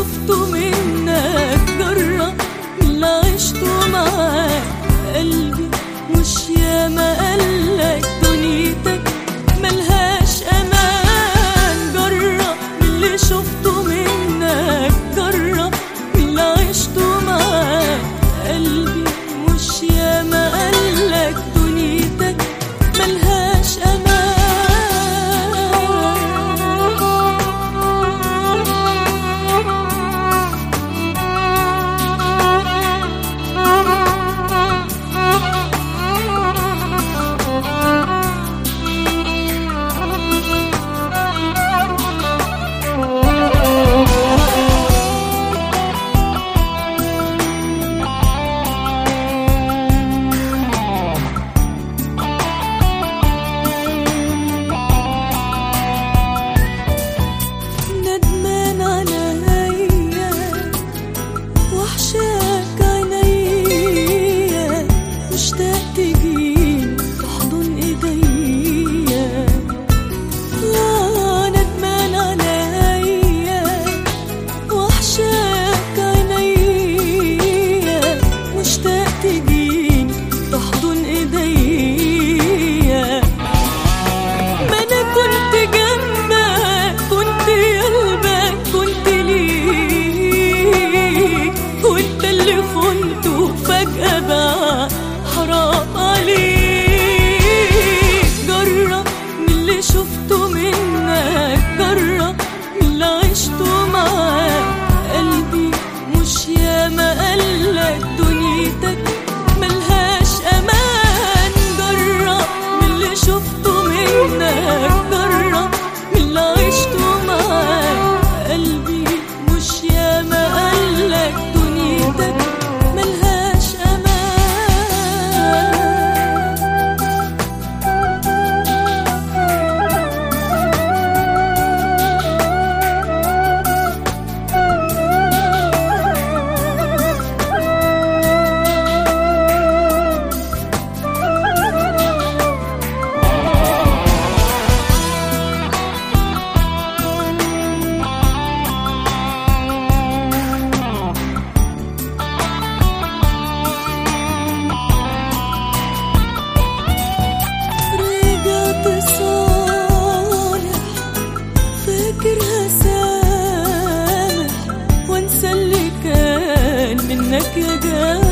شفته منك جرب من اللي عشته معاك قلبي مش ياما قالك دنيتك ملهاش امان جرب من اللي شفته منك جرب من اللي عشته معاك قلبي مش ياما قالك دنيتك ملهاش ندمان عليا وحشاك عينيا مشتاق تجيني تحضن ايديا لا ندمان عليا وحشاك عينيا مشتاق تجيني تحضن ايديا ما انا كنت جنبك كنت قلبك كنت ليك وانت اللي خنته فجأة بقى حرام عليك جرب من اللي شفته منك جرب من اللي عشته معاك قلبي مش ياما قالك دنيتك ملهاش امان جرب من اللي شفته منك جرب من اللي عشته معاك قلبي مش ياما قالك دنيتك ملهاش امان رجعت صالح فاكر هسامح وانسى اللي كان منك يا جامح